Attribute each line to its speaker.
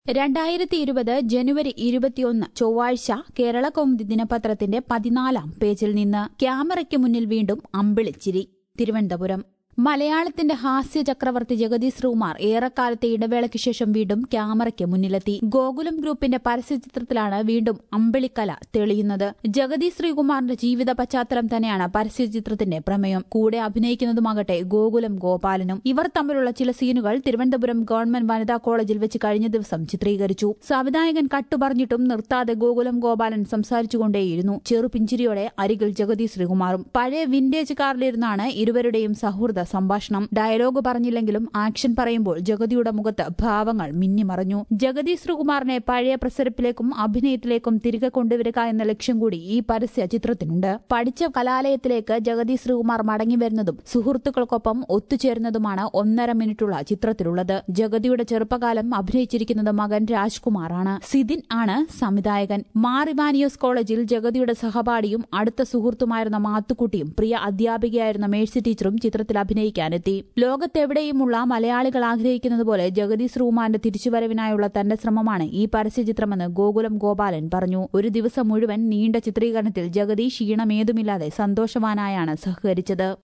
Speaker 1: രണ്ടായിരത്തി ഇരുപത് ജനുവരി ഇരുപത്തിയൊന്ന് ചൊവ്വാഴ്ച കേരള കൗമുദി ദിനപത്രത്തിന്റെ പതിനാലാം പേജിൽ നിന്ന് ക്യാമറയ്ക്ക് മുന്നിൽ വീണ്ടും അമ്പിളിച്ചിരി തിരുവനന്തപുരം മലയാളത്തിന്റെ ഹാസ്യ ചക്രവർത്തി ജഗദീഷ് ശ്രീകുമാർ ഏറെക്കാലത്തെ ഇടവേളയ്ക്ക് ശേഷം വീണ്ടും ക്യാമറയ്ക്ക് മുന്നിലെത്തി ഗോകുലം ഗ്രൂപ്പിന്റെ പരസ്യചിത്രത്തിലാണ് വീണ്ടും അമ്പിളിക്കല തെളിയുന്നത് ജഗദീഷ് ശ്രീകുമാറിന്റെ ജീവിത പശ്ചാത്തലം തന്നെയാണ് പരസ്യചിത്രത്തിന്റെ പ്രമേയം കൂടെ അഭിനയിക്കുന്നതുമാകട്ടെ ഗോകുലം ഗോപാലനും ഇവർ തമ്മിലുള്ള ചില സീനുകൾ തിരുവനന്തപുരം ഗവൺമെന്റ് വനിതാ കോളേജിൽ വെച്ച് കഴിഞ്ഞ ദിവസം ചിത്രീകരിച്ചു സംവിധായകൻ കട്ടുപറഞ്ഞിട്ടും നിർത്താതെ ഗോകുലം ഗോപാലൻ സംസാരിച്ചുകൊണ്ടേയിരുന്നു ചെറുപിഞ്ചിരിയോടെ അരികിൽ ജഗദീഷ് ശ്രീകുമാറും പഴയ വിന്റേജ് കാറിലിരുന്നാണ് ഇരുവരുടെയും സൗഹൃദ സംഭാഷണം ഡയലോഗ് പറഞ്ഞില്ലെങ്കിലും ആക്ഷൻ പറയുമ്പോൾ ജഗതിയുടെ മുഖത്ത് ഭാവങ്ങൾ മിന്നിമറഞ്ഞു ജഗദീഷ് ശ്രീകുമാറിനെ പഴയ പ്രസരപ്പിലേക്കും അഭിനയത്തിലേക്കും തിരികെ കൊണ്ടുവരിക എന്ന ലക്ഷ്യം കൂടി ഈ പരസ്യ ചിത്രത്തിനുണ്ട് പഠിച്ച കലാലയത്തിലേക്ക് ജഗദീഷ് ശ്രീകുമാർ മടങ്ങി വരുന്നതും സുഹൃത്തുക്കൾക്കൊപ്പം ഒത്തുചേരുന്നതുമാണ് ഒന്നര മിനിറ്റുള്ള ചിത്രത്തിലുള്ളത് ജഗതിയുടെ ചെറുപ്പകാലം അഭിനയിച്ചിരിക്കുന്നത് മകൻ രാജ്കുമാറാണ് സിദിൻ ആണ് സംവിധായകൻ മാറിവാനിയോസ് കോളേജിൽ ജഗതിയുടെ സഹപാഠിയും അടുത്ത സുഹൃത്തുമായിരുന്ന മാത്തുക്കുട്ടിയും പ്രിയ അധ്യാപികയായിരുന്ന മേഴ്സി ടീച്ചറും ചിത്രത്തിൽ അഭിനയിക്കാനെത്തി ലോകത്തെവിടെയുമുള്ള മലയാളികൾ ആഗ്രഹിക്കുന്നതുപോലെ ജഗദീഷ് റൂമാന്റെ തിരിച്ചുവരവിനായുള്ള തന്റെ ശ്രമമാണ് ഈ പരസ്യചിത്രമെന്ന് ഗോകുലം ഗോപാലൻ പറഞ്ഞു ഒരു ദിവസം മുഴുവൻ നീണ്ട ചിത്രീകരണത്തിൽ ജഗദീഷ് ക്ഷീണമേതുമില്ലാതെ സന്തോഷവാനായാണ് സഹകരിച്ചത്